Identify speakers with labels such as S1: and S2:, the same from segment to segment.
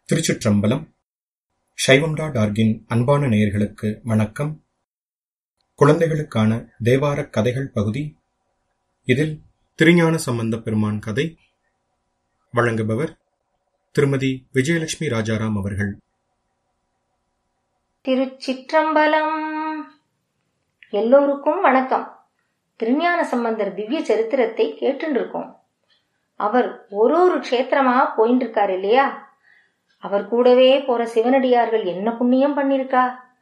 S1: திருச்சிற்றம்பலம் சைவம்டா டார்கின் அன்பான நேயர்களுக்கு வணக்கம் குழந்தைகளுக்கான தேவாரக் கதைகள் பகுதி இதில் திருஞான சம்பந்த பெருமான் கதை வழங்குபவர் திருமதி விஜயலட்சுமி ராஜாராம் அவர்கள்
S2: திருச்சிற்றம்பலம் எல்லோருக்கும் வணக்கம் திருஞான சம்பந்தர் திவ்ய சரித்திரத்தை கேட்டுருக்கோம் அவர் ஒரு ஒரு க்ஷேத்திரமா போயிட்டு இருக்காரு இல்லையா அவர் கூடவே போற சிவனடியார்கள் என்ன புண்ணியம் பண்ணிருக்கா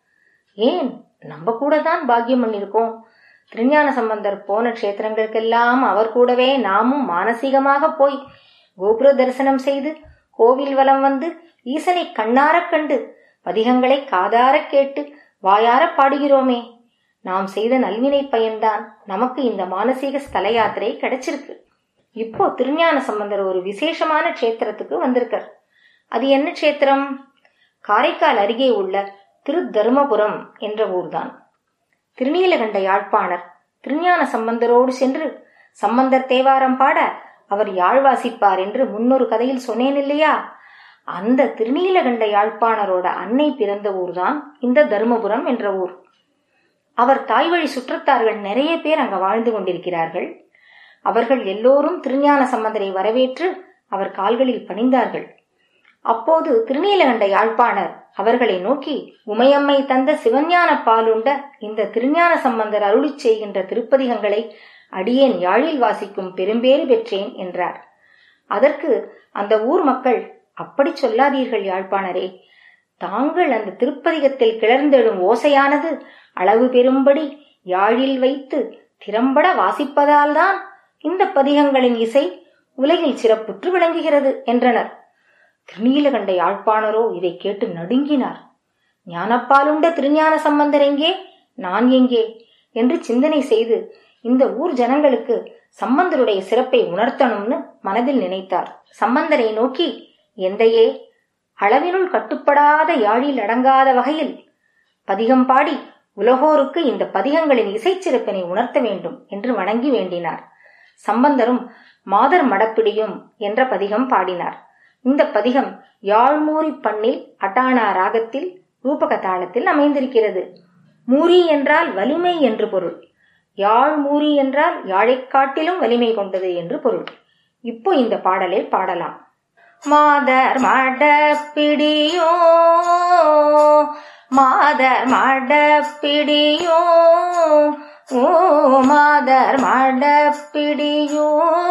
S2: ஏன் நம்ம கூட தான் பாக்கியம் பண்ணிருக்கோம் திருஞான சம்பந்தர் போன க்ஷேத்திரங்களுக்கெல்லாம் அவர் கூடவே நாமும் மானசீகமாக போய் கோபுர தரிசனம் செய்து கோவில் வலம் வந்து ஈசனை கண்ணாரக் கண்டு பதிகங்களை காதாரக் கேட்டு வாயாரப் பாடுகிறோமே நாம் செய்த நல்வினை பயன்தான் நமக்கு இந்த மானசீக ஸ்தல யாத்திரை கிடைச்சிருக்கு இப்போ திருஞான சம்பந்தர் ஒரு விசேஷமான க்ஷேத்திரத்துக்கு வந்திருக்கார் அது என்ன க்ஷேத்திரம் காரைக்கால் அருகே உள்ள திரு தருமபுரம் என்ற ஊர்தான் திருநீலகண்ட யாழ்ப்பாணர் திருஞான சம்பந்தரோடு சென்று சம்பந்தர் தேவாரம் பாட அவர் யாழ் வாசிப்பார் என்று முன்னொரு கதையில் சொன்னேன் இல்லையா அந்த திருநீலகண்ட யாழ்ப்பாணரோட அன்னை பிறந்த ஊர்தான் இந்த தருமபுரம் என்ற ஊர் அவர் தாய் வழி சுற்றத்தார்கள் நிறைய பேர் அங்க வாழ்ந்து கொண்டிருக்கிறார்கள் அவர்கள் எல்லோரும் திருஞான சம்பந்தரை வரவேற்று அவர் கால்களில் பணிந்தார்கள் அப்போது திருநீலகண்ட யாழ்ப்பாணர் அவர்களை நோக்கி உமையம்மை தந்த சிவஞான பாலுண்ட இந்த திருஞான சம்பந்தர் அருளி செய்கின்ற திருப்பதிகங்களை அடியேன் யாழில் வாசிக்கும் பெரும்பேறு பெற்றேன் என்றார் அதற்கு அந்த ஊர் மக்கள் அப்படி சொல்லாதீர்கள் யாழ்ப்பாணரே தாங்கள் அந்த திருப்பதிகத்தில் கிளர்ந்தெழும் ஓசையானது அளவு பெறும்படி யாழில் வைத்து திறம்பட வாசிப்பதால்தான் இந்த பதிகங்களின் இசை உலகில் சிறப்புற்று விளங்குகிறது என்றனர் திருநீலகண்ட யாழ்ப்பாணரோ இதை கேட்டு நடுங்கினார் ஞானப்பாலுண்ட திருஞான சம்பந்தர் எங்கே நான் எங்கே என்று சிந்தனை செய்து இந்த ஊர் ஜனங்களுக்கு சம்பந்தருடைய சிறப்பை உணர்த்தணும்னு மனதில் நினைத்தார் சம்பந்தரை நோக்கி எந்தையே அளவினுள் கட்டுப்படாத யாழில் அடங்காத வகையில் பதிகம் பாடி உலகோருக்கு இந்த பதிகங்களின் இசைச்சிறப்பினை உணர்த்த வேண்டும் என்று வணங்கி வேண்டினார் சம்பந்தரும் மாதர் மடப்பிடியும் என்ற பதிகம் பாடினார் இந்த பதிகம் யாழ்மூரி பண்ணில் அட்டானா ராகத்தில் ரூபக தாளத்தில் அமைந்திருக்கிறது மூரி என்றால் வலிமை என்று பொருள் யாழ் மூரி என்றால் யாழைக் காட்டிலும் வலிமை கொண்டது என்று பொருள் இப்போ இந்த பாடலை பாடலாம் மாதர் மடப்பிடியோ மாதர் மடப்பிடியோ ஓ மாதர் மடப்பிடியோ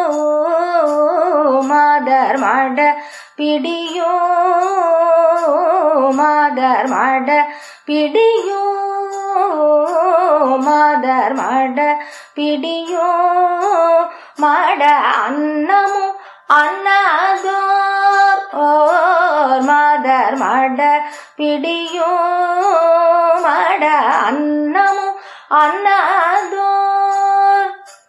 S2: மாதர் மட பிடியோ மாதர் மட பிடியோ மாதர் மட பிடியோ மட அன்னமும் அன்னதோர் ஓர் மாதர் மட பிடியோ மட அன்னமும் அன்னதோர்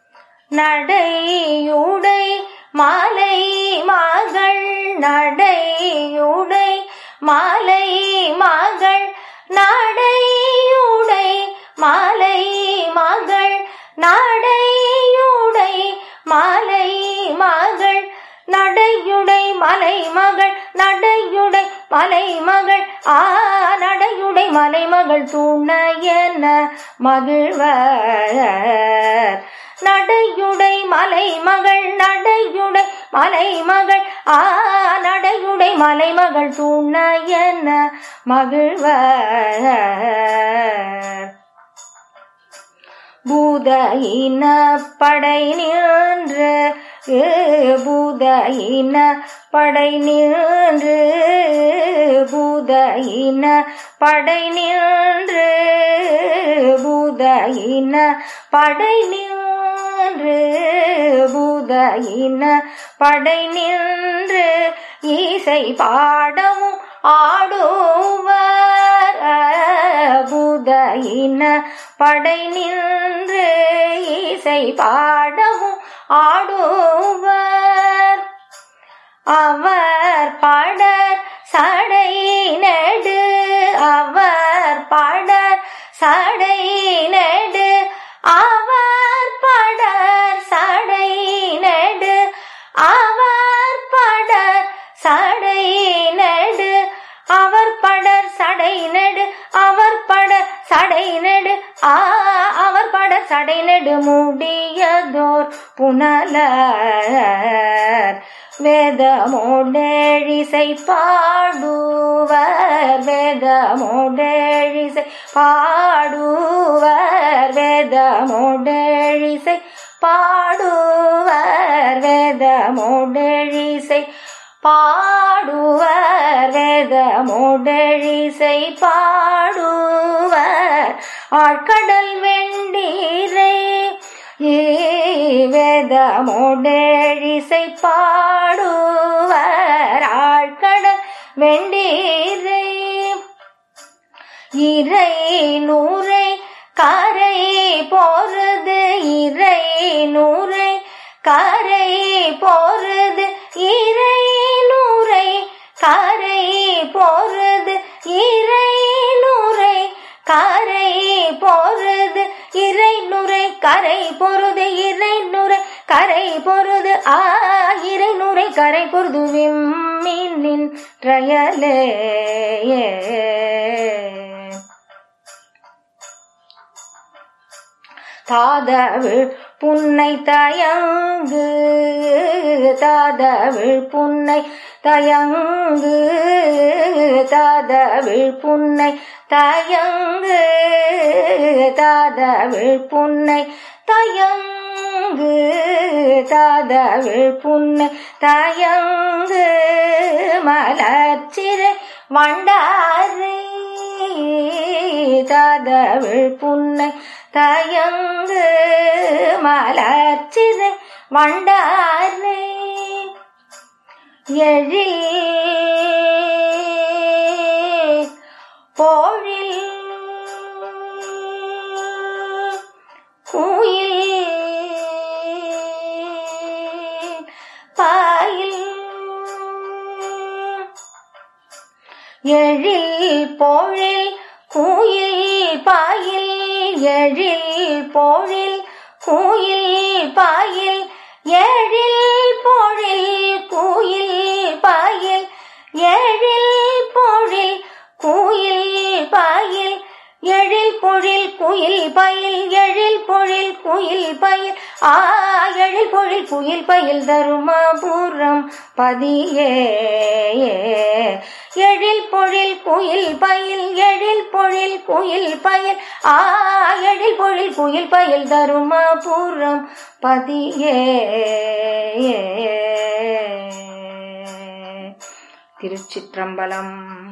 S2: நடையுடை மாலை மகள் நடையுடை மாலை மகள் நடையுடை மாலை மகள் நடையுடை மாலை மகள் நடையுடை மலை மகள் நடையுடை மலை மகள் ஆ நடையுடை மலை மகள் துணையன மகிழ்வர் நடையுடை மலை மகள் நடையுடை மலை மகள் ஆ நடையுடை மலை மகள் துணையன மகிழ்வர் பூத இன படை நின்று பூத இன படை நின்று பூத இன படை நின்று பூத இன படை நின்று பூத இன படை நின்று இசை பாடவும் ஆடுவர் பூத இன படை நின்று இசை பாடவும் ஆடுவர் அவர் பாடர் சடை நெடு அவர் பாடர் சடை நெடு அவர் பாடர் சடை நெடு அவர் பாடர் சடை நெடு சடை நெடுமுடியதோர் புனலர் வேதமோடேழிசை பாடுவர் வேதமோடேழிசை பாடுவர் வேதமோடேழிசை பாடுவர் வேதமோடேழிசை பாடுவர் வேதமோடழிசை பாடுவர் ஆழ்கடல் வெண்டீரை வேதமோடழிசை பாடுவர் ஆழ்கடல் வெண்டீரை இறை நூரை கரை போறது இறை நூரை கரை போறது இறை நூரை கரை போறது இறை நூரை கரை போறது இறை நுரை கரை பொருது இறை நுரை கரை பொருது ஆ இறை நுரை கரை பொருது விம்மின் ட்ரயலே தாதவிழ் புன்னை தயங்கு தாதவிழ் புன்னை தயங்கு தாதவிழ் புன்னை தயங்கு தாதவிழ் புன்னை தயங்கு தாதவிழ் புன்னை தயங்கு மலர்ச்சிறை வண்டாரை தாதவிழ் புன்னை தயங்கு மலர்ச்சிறை வண்டாரை எழில் போழில் குயில் பாயில் எழில் போழில் குயில் பாயில் எழில் போழில் குயில் பாயில் எழில் போழில் குயில் பாயில் எழில் போழில் குயில் பாயில் எழில் பொழில் குயில் பயில் எழில் பொழில் குயில் பயில் ஆ எழில் பொழில் குயில் பயில் தருமபுரம் பதியே எழில் பொழில் குயில் பயில் எழில் பொழில் குயில் பயில் ஆ எழில் பொழில் குயில் பயில் தருமபுரம் பதியே திருச்சிற்றம்பலம்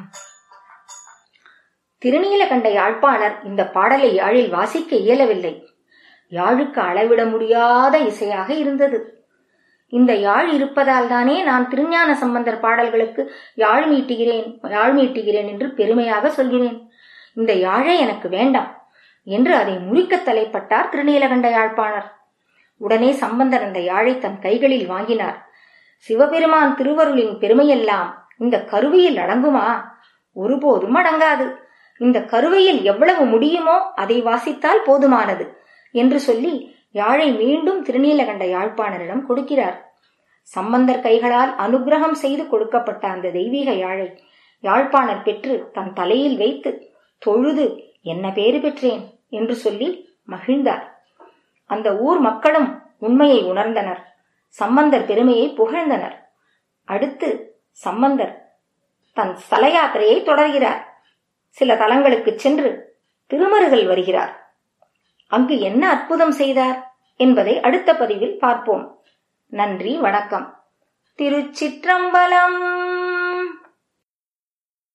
S2: திருநீலகண்ட யாழ்ப்பாணர் இந்த பாடலை யாழில் வாசிக்க இயலவில்லை யாழுக்கு அளவிட முடியாத இசையாக இருந்தது இந்த யாழ் இருப்பதால் தானே நான் திருஞான சம்பந்தர் பாடல்களுக்கு யாழ் மீட்டுகிறேன் யாழ் மீட்டுகிறேன் என்று பெருமையாக சொல்கிறேன் இந்த யாழே எனக்கு வேண்டாம் என்று அதை முறிக்க தலைப்பட்டார் திருநீலகண்ட யாழ்ப்பாணர் உடனே சம்பந்தர் அந்த யாழை தன் கைகளில் வாங்கினார் சிவபெருமான் திருவருளின் பெருமையெல்லாம் இந்த கருவியில் அடங்குமா ஒருபோதும் அடங்காது இந்த கருவையில் எவ்வளவு முடியுமோ அதை வாசித்தால் போதுமானது என்று சொல்லி யாழை மீண்டும் திருநீலகண்ட யாழ்ப்பாணரிடம் கொடுக்கிறார் சம்பந்தர் கைகளால் அனுகிரகம் செய்து கொடுக்கப்பட்ட அந்த தெய்வீக யாழை யாழ்ப்பாணர் பெற்று தன் தலையில் வைத்து தொழுது என்ன பேறு பெற்றேன் என்று சொல்லி மகிழ்ந்தார் அந்த ஊர் மக்களும் உண்மையை உணர்ந்தனர் சம்பந்தர் பெருமையை புகழ்ந்தனர் அடுத்து சம்பந்தர் தன் ஸ்தல யாத்திரையை தொடர்கிறார் சில தலங்களுக்கு சென்று திருமருகல் வருகிறார் அங்கு என்ன அற்புதம் செய்தார் என்பதை அடுத்த பதிவில் பார்ப்போம் நன்றி வணக்கம் திருச்சிற்றம்பலம்